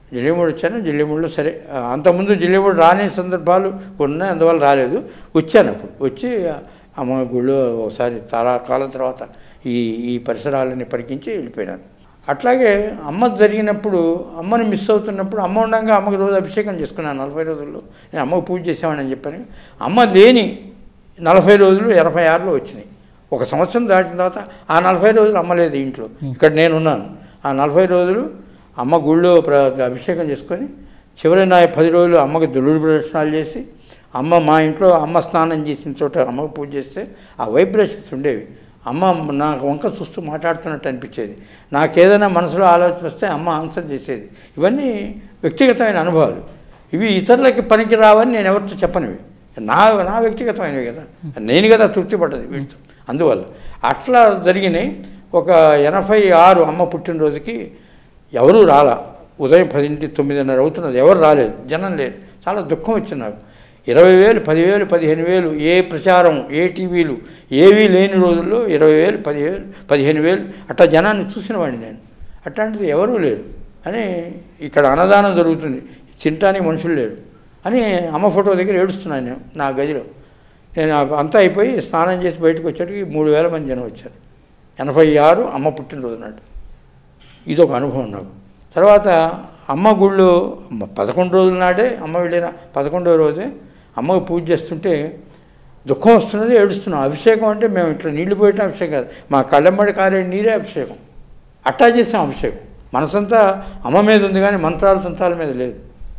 జిల్లేమూడు వచ్చాను జిల్లేమూడులో సరే ఆ, అంతకుముందు జిల్లేమూడు రాని సందర్భాలు ఉన్నాయి అందువల్ల రాలేదు వచ్చాను అప్పుడు వచ్చి అమ్మ గుళ్ళు ఒకసారి చాలా కాలం తర్వాత ఈ ఈ పరిసరాలని పరికించి వెళ్ళిపోయినాను అట్లాగే అమ్మ జరిగినప్పుడు అమ్మని మిస్ అవుతున్నప్పుడు అమ్మ ఉండగా అమ్మకి రోజు అభిషేకం చేసుకున్నాను నలభై రోజుల్లో నేను అమ్మకు పూజ చేసామని చెప్పాను అమ్మ లేని నలభై రోజులు ఎనభై ఆరులో వచ్చినాయి ఒక సంవత్సరం దాటిన తర్వాత ఆ నలభై రోజులు అమ్మ లేదు ఇంట్లో ఇక్కడ నేనున్నాను ఆ నలభై రోజులు అమ్మ గుళ్ళో ప్ర అభిషేకం చేసుకొని చివరి నా పది రోజులు అమ్మకి దులుడు ప్రదర్శనాలు చేసి అమ్మ మా ఇంట్లో అమ్మ స్నానం చేసిన చోట అమ్మకు పూజ చేస్తే ఆ వైబ్రేషన్స్ ఉండేవి అమ్మ నా వంక చూస్తూ మాట్లాడుతున్నట్టు అనిపించేది నాకేదైనా మనసులో ఆలోచన వస్తే అమ్మ ఆన్సర్ చేసేది ఇవన్నీ వ్యక్తిగతమైన అనుభవాలు ఇవి ఇతరులకి పనికి రావని నేను ఎవరితో చెప్పనివి నా నా వ్యక్తిగతమైనవి కదా నేను కదా తృప్తి పడ్డది వీటితో అందువల్ల అట్లా జరిగినాయి ఒక ఎనభై ఆరు అమ్మ పుట్టినరోజుకి ఎవరూ రాలా ఉదయం పదింటి తొమ్మిదిన్నర అవుతున్నది ఎవరు రాలేదు జనం లేదు చాలా దుఃఖం వచ్చింది నాకు ఇరవై వేలు పదివేలు పదిహేను వేలు ఏ ప్రచారం ఏ టీవీలు ఏవీ లేని రోజుల్లో ఇరవై వేలు పదివేలు పదిహేను వేలు అట్లా జనాన్ని చూసిన వాడిని నేను అట్లాంటిది ఎవరూ లేరు అని ఇక్కడ అన్నదానం జరుగుతుంది తినటానికి మనుషులు లేరు అని అమ్మ ఫోటో దగ్గర ఏడుస్తున్నాను నేను నా గదిలో నేను అంతా అయిపోయి స్నానం చేసి బయటకు వచ్చేటికి మూడు వేల మంది జనం వచ్చారు ఎనభై ఆరు అమ్మ పుట్టినరోజు నాడు ఇదొక అనుభవం నాకు తర్వాత అమ్మ గుళ్ళు అమ్మ పదకొండు రోజుల నాడే అమ్మ వెళ్ళిన పదకొండవ రోజే అమ్మకు పూజ చేస్తుంటే దుఃఖం వస్తున్నది ఏడుస్తున్నాం అభిషేకం అంటే మేము ఇట్లా నీళ్లు పోయటం అభిషేకం కాదు మా కళ్ళెమ్మడి కారే నీరే అభిషేకం అట్టా చేసాం అభిషేకం మనసంతా అమ్మ మీద ఉంది కానీ మంత్రాలు సంతాల మీద లేదు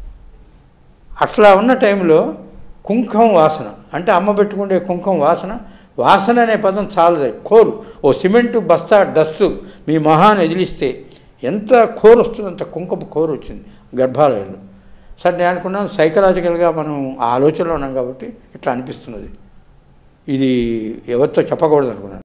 అట్లా ఉన్న టైంలో కుంకుమ వాసన అంటే అమ్మ పెట్టుకుంటే కుంకుమ వాసన వాసన అనే పదం చాలదు కోరు ఓ సిమెంటు బస్తా డస్టు మీ మొహాన్ని ఎదిలిస్తే ఎంత కోరు వస్తుందో అంత కుంకుమ కోరు వచ్చింది గర్భాలయంలో సరే నేను అనుకున్నాను సైకలాజికల్గా మనం ఆ ఆలోచనలో ఉన్నాం కాబట్టి ఇట్లా అనిపిస్తున్నది ఇది ఎవరితో చెప్పకూడదు అనుకున్నాను